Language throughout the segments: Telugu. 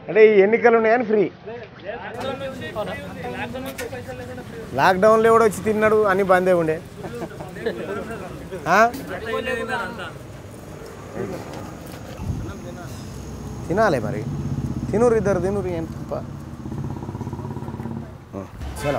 అంటే ఈ ఎన్నికలు ఉన్నాయని ఫ్రీ లాక్డౌన్లో కూడా వచ్చి తిన్నాడు అన్ని బందే ఉండే ఆ? తినాలి మరి తినురు ఇద్దరు తినురు ఏం తప్ప ఆ, చలో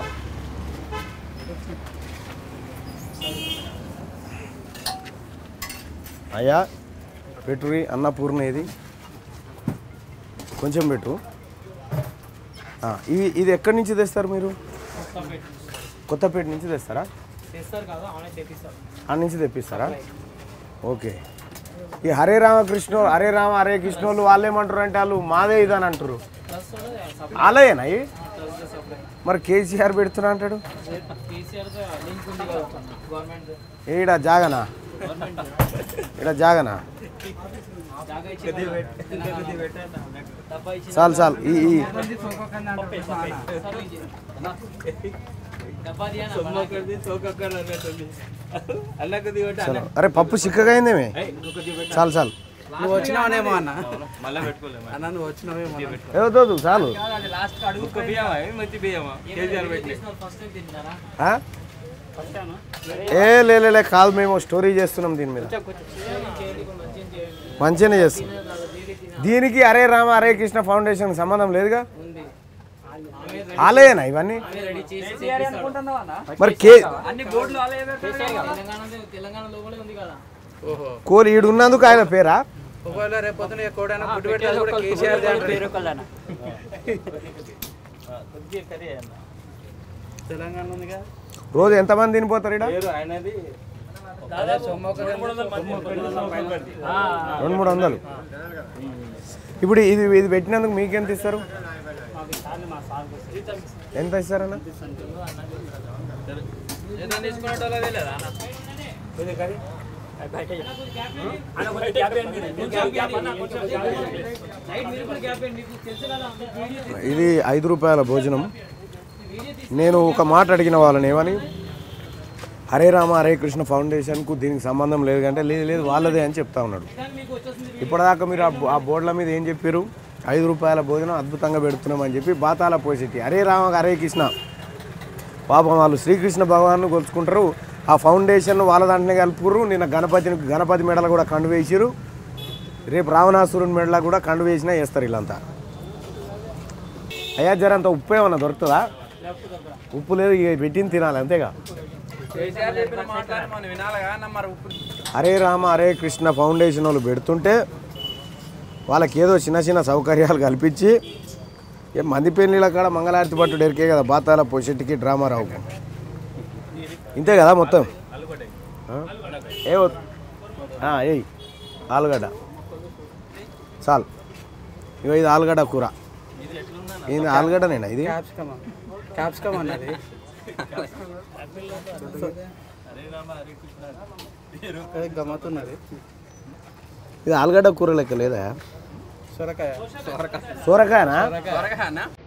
అయ్యా పెట్టురి అన్నపూర్ణ ఇది కొంచెం పెట్టు ఆ, ఇది ఇది ఎక్కడి నుంచి తెస్తారు మీరు కొత్తపేట నుంచి తెస్తారా చేస్తారు కదా అవునే చేపిస్తారు ఆ నుంచి తెప్పిస్తారా ఓకే ఈ హరే రామకృష్ణ హరే రామ హరే కృష్ణ వాళ్ళు వాళ్ళు ఏమంటారు అంటే వాళ్ళు మాదే ఇదని అంటారు ప్లస్ అలాయేనా ఇవి ప్లస్ సప్లై మరి కేసీఆర్ పెడుతున్నా అంటాడు కేసీఆర్ లింక్ ఉంది కదా గవర్నమెంట్ ఈడ జాగనా గవర్నమెంట్ ఈడ జాగనా జాగా ఇచ్చి డబ్బా ఇచ్చి చాలు చాలు ఈ ఈ డబ్బా దియా చలో అరే పప్పు చిక్కగా అయిందేమే చాలు చాలు నువ్వు వచ్చినావనేమో అన్న అన్న నువ్వు వచ్చినావేమో ఏ వద్దు చాలు లాస్ట్ అడుగు ఫస్ట్ టైం తింటారా ఆ? ఏ లే లే, లే కాదు మేము స్టోరీ చేస్తున్నాం దీని మీద మంచిగానే చేస్తాం దీనికి హరే రామ హరే కృష్ణ ఫౌండేషన్ సంబంధం లేదుగా ఉంది ఆలయేనా ఇవన్నీ రెడీ చేసి మరి కే అన్ని బోర్డులు అలాగే తెలంగాణ తెలంగాణలో కూడా ఉంది కదా ఓహో కోరి ఈడు ఉన్నందుకు ఆయన పేరా ఒకవేళ రేపు పొద్దున ఎక్కడైనా ఫుడ్ పెట్టాలి కూడా కేసీఆర్ దే అంటారు. తెలంగాణ ఉందిగా రోజు ఎంతమంది తినిపోతారు ఇక్కడ రెండు మూడు వందలు ఇప్పుడు ఇది ఇది పెట్టినందుకు మీకెంత ఇస్తారు ఎంత ఇస్తారన్న నైట్ మీరు కూడా గ్యాప్ మీకు తెలుసు కదా మీకు వీడియో ఇది ఐదు రూపాయల భోజనం నేను ఒక మాట అడిగిన వాళ్ళని ఏమని హరే రామ హరే కృష్ణ ఫౌండేషన్కు దీనికి సంబంధం లేదు అంటే లేదు లేదు వాళ్ళదే అని చెప్తా ఉన్నాడు కానీ మీకు వచ్చేస్తుంది ఇప్పటిదాకా మీరు ఆ బో- ఆ బోర్డుల మీద ఏం చెప్పారు ఐదు రూపాయల భోజనం అద్భుతంగా పెడుతున్నామని చెప్పి బాతాల పోసిటి హరే రామ హరే కృష్ణ పాపం వాళ్ళు శ్రీకృష్ణ భగవాన్ను కొలుచుకుంటారు ఆ ఫౌండేషన్ వాళ్ళ దాంట్లోనే కలుపుకుర్రు నిన్న గణపతిని గణపతి మెడలు కూడా కండు వేసిరు రేపు రావణాసురుని మెడల కూడా కండు వేసినా వేస్తారు వీళ్ళంతా అయ్యా జరంత ఉప్పు ఏమన్నా దొరుకుతుందా ఉప్పు లేదు ఇక పెట్టింది తినాలి అంతేగా కేసీఆర్ చెప్పిన మాట్లాడి మనం వినాలిగా అన్న మరి ఉప్పు హరే రామ హరే కృష్ణ ఫౌండేషన్ వాళ్ళు పెడుతుంటే వాళ్ళకి ఏదో చిన్న చిన్న సౌకర్యాలు కల్పించి ఏ మంది పెళ్ళిళ్ళ కాడ మంగళారతి పట్టు డెరికే కదా బాతాల పొషెట్టికి డ్రామా రావు ఇంతే కదా మొత్తం ఆ? ఏ వద్దు. ఆ, ఏయ్ ఆలుగడ్డ చాలు ఇగో ఇది ఆలుగడ్డ కూర ఇది ఆలుగడ్డనేనా ఇది క్యాప్సికమ్ క్యాప్సికమ్ అన్నది అది గమ్మతున్నది ఇది ఆలుగడ్డ కూర లెక్క లేదా సొరకాయ సొరకాయ సూరకాయనా సొరకాయ అన్న